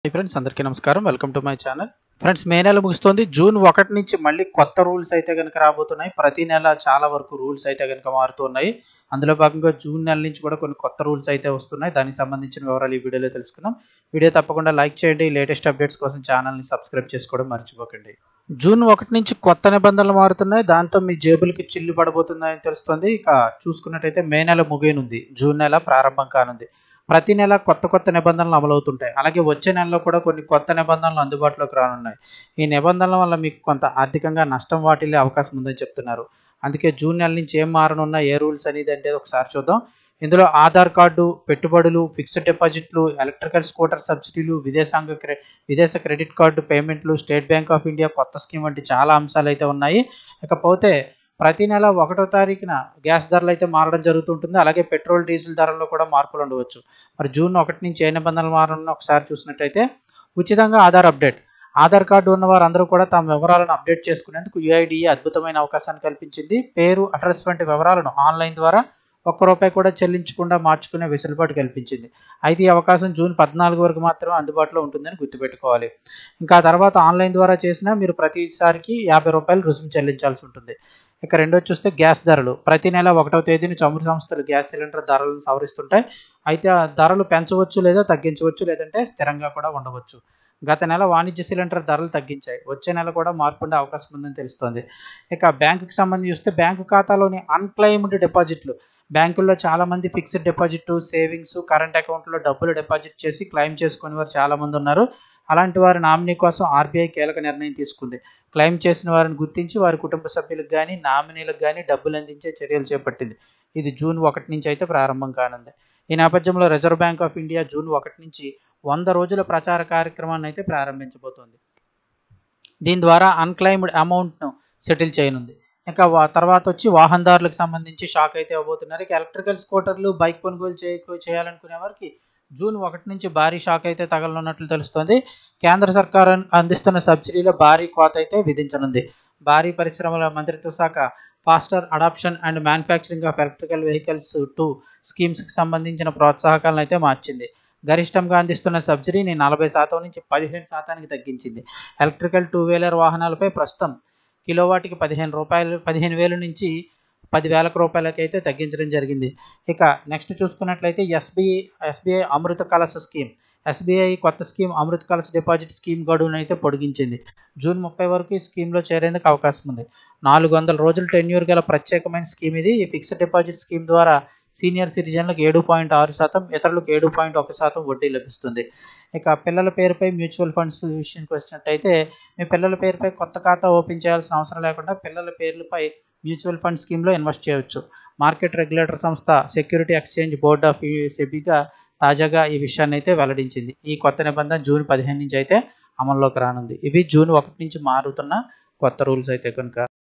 high friends అందరికీ నమస్కారం welcome to my channel friends May నెల ముగుస్తుంది జూన్ ఒకటి నుంచి మళ్ళీ కొత్త రూల్స్ అయితే కనుక రాబోతున్నాయి ప్రతి నెల చాలా వరకు రూల్స్ అయితే కనుక మారుతున్నాయి అందులో భాగంగా జూన్ నెల నుంచి కూడా కొన్ని కొత్త రూల్స్ అయితే వస్తున్నాయి దానికి సంబంధించిన వివరాలు ఈ వీడియోలో తెలుసుకుందాం వీడియో తప్పకుండా లైక్ చేయండి లేటెస్ట్ అప్డేట్స్ కోసం ఛానల్ని సబ్స్క్రైబ్ చేసుకోవడం మర్చిపోకండి జూన్ ఒకటి నుంచి కొత్త నిబంధనలు మారుతున్నాయి దాంతో మీ జేబులకి చిల్లు పడబోతుందని తెలుస్తుంది ఇక చూసుకున్నట్టయితే మే నెల ముగియనుంది జూన్ నెల ప్రారంభం కానుంది ప్రతి నెల కొత్త కొత్త నిబంధనలు అమలవుతుంటాయి అలాగే వచ్చే నెలలో కూడా కొన్ని కొత్త నిబంధనలు అందుబాటులోకి రానున్నాయి ఈ నిబంధనల వల్ల మీకు కొంత ఆర్థికంగా నష్టం వాటిల్లే అవకాశం ఉందని చెప్తున్నారు అందుకే జూన్ నెల నుంచి ఏం మారనున్నా ఏ రూల్స్ అనేది అంటే ఒకసారి చూద్దాం ఇందులో ఆధార్ కార్డు పెట్టుబడులు ఫిక్స్డ్ డిపాజిట్లు ఎలక్ట్రికల్ స్కూటర్ సబ్సిడీలు విదేశాంగ క్రె విదేశ క్రెడిట్ కార్డు పేమెంట్లు స్టేట్ బ్యాంక్ ఆఫ్ ఇండియా కొత్త స్కీమ్ వంటి చాలా అంశాలు అయితే ఉన్నాయి ఇకపోతే ప్రతి నెల ఒకటో తారీఖున గ్యాస్ ధరలు అయితే మారడం జరుగుతుంటుంది అలాగే పెట్రోల్ డీజిల్ ధరల్లో కూడా మార్పులు ఉండవచ్చు మరి జూన్ ఒకటి నుంచి ఏ నిబంధనలు మారనున్నా ఒకసారి చూసినట్టయితే ఉచితంగా ఆధార్ అప్డేట్ ఆధార్ కార్డు ఉన్న వారందరూ కూడా తమ వివరాలను అప్డేట్ చేసుకునేందుకు యుఐడిఏ అద్భుతమైన అవకాశాన్ని కల్పించింది పేరు అడ్రస్ వంటి వివరాలను ఆన్లైన్ ద్వారా ఒక్క రూపాయి కూడా చెల్లించకుండా మార్చుకునే వెసులుబాటు కల్పించింది అయితే ఈ అవకాశం జూన్ పద్నాలుగు వరకు మాత్రం అందుబాటులో ఉంటుందని గుర్తుపెట్టుకోవాలి ఇంకా తర్వాత ఆన్లైన్ ద్వారా చేసినా మీరు ప్రతిసారికి యాభై రూపాయలు రుసుము చెల్లించాల్సి ఉంటుంది ఇక రెండోది చూస్తే గ్యాస్ ధరలు ప్రతి నెల ఒకటో తేదీని చమురు సంస్థలు గ్యాస్ సిలిండర్ ధరలను సవరిస్తుంటాయి అయితే ఆ ధరలు పెంచవచ్చు లేదా తగ్గించవచ్చు లేదంటే స్థిరంగా కూడా ఉండవచ్చు గత నెల వాణిజ్య సిలిండర్ ధరలు తగ్గించాయి వచ్చే నెల కూడా మార్పు ఉండే అవకాశం ఉందని తెలుస్తోంది ఇక బ్యాంకుకి సంబంధించి చూస్తే బ్యాంకు ఖాతాలోని అన్క్లెయిమ్డ్ డిపాజిట్లు బ్యాంకుల్లో చాలామంది ఫిక్స్డ్ డిపాజిట్ సేవింగ్స్ కరెంట్ అకౌంట్లో డబ్బులు డిపాజిట్ చేసి క్లెయిమ్ చేసుకునే వారు చాలామంది ఉన్నారు అలాంటి వారి నామినీ కోసం ఆర్బీఐ కీలక నిర్ణయం తీసుకుంది క్లెయిమ్ చేసిన వారిని గుర్తించి వారి కుటుంబ సభ్యులకు కానీ నామినీలకు కానీ డబ్బులు అందించే చర్యలు చేపట్టింది ఇది జూన్ ఒకటి నుంచి అయితే ప్రారంభం కానుంది ఈ నేపథ్యంలో Reserve Bank of India June ఒకటి నుంచి వంద రోజుల ప్రచార కార్యక్రమాన్ని అయితే ప్రారంభించబోతోంది దీని ద్వారా అన్క్లైమ్డ్ అమౌంట్ను సెటిల్ చేయనుంది ఇంకా తర్వాత వచ్చి వాహనదారులకు సంబంధించి షాక్ అయితే ఇవ్వబోతున్నారు ఇక ఎలక్ట్రికల్ స్కూటర్లు బైక్ కొనుగోలు చేయ చేయాలనుకునే వారికి జూన్ ఒకటి నుంచి భారీ షాక్ అయితే తగలనున్నట్లు తెలుస్తోంది కేంద్ర సర్కారు అందిస్తున్న సబ్సిడీలో భారీ కోత అయితే విధించనుంది భారీ పరిశ్రమల మంత్రిత్వ శాఖ faster adoption and manufacturing of electrical vehicles two స్కీమ్స్కి సంబంధించిన ప్రోత్సాహకాలను అయితే మార్చింది గరిష్టంగా అందిస్తున్న సబ్సిడీని నలభై శాతం నుంచి పదిహేను శాతానికి తగ్గించింది ఎలక్ట్రికల్ టూ వీలర్ వాహనాలపై ప్రస్తుతం కిలోవాట్కి పదిహేను రూపాయలు పదిహేను వేల నుంచి పదివేల రూపాయలకి అయితే తగ్గించడం జరిగింది ఇక నెక్స్ట్ చూసుకున్నట్లయితే SBI SBI Amrit Kalash scheme SBI కొత్త scheme Amrit Kalash deposit scheme గడువును అయితే పొడిగించింది జూన్ ముప్పై వరకు ఈ స్కీమ్లో చేరేందుకు అవకాశం ఉంది నాలుగు వందల రోజుల టెన్యూర్ గల ప్రత్యేకమైన స్కీమ్ ఇది ఈ ఫిక్స్డ్ డిపాజిట్ స్కీమ్ ద్వారా సీనియర్ సిటిజన్లకు ఏడు పాయింట్ ఆరు శాతం ఇతరులకు ఏడు పాయింట్ ఒక శాతం వడ్డీ లభిస్తుంది ఇక పిల్లల పేరుపై మ్యూచువల్ ఫండ్స్ విషయానికి వచ్చినట్టయితే మీ పిల్లల పేరుపై కొత్త ఖాతా ఓపెన్ చేయాల్సిన అవసరం లేకుండా పిల్లల పేర్లపై మ్యూచువల్ ఫండ్ స్కీమ్లో ఇన్వెస్ట్ చేయవచ్చు మార్కెట్ రెగ్యులేటర్ సంస్థ సెక్యూరిటీ ఎక్స్చేంజ్ బోర్డ్ ఆఫ్ సెబీగా తాజాగా ఈ విషయాన్ని అయితే వెల్లడించింది ఈ కొత్త నిబంధన జూన్ పదిహేను నుంచి అయితే అమల్లోకి రానుంది ఇవి జూన్ ఒకటి నుంచి మారుతున్న కొత్త రూల్స్ అయితే కనుక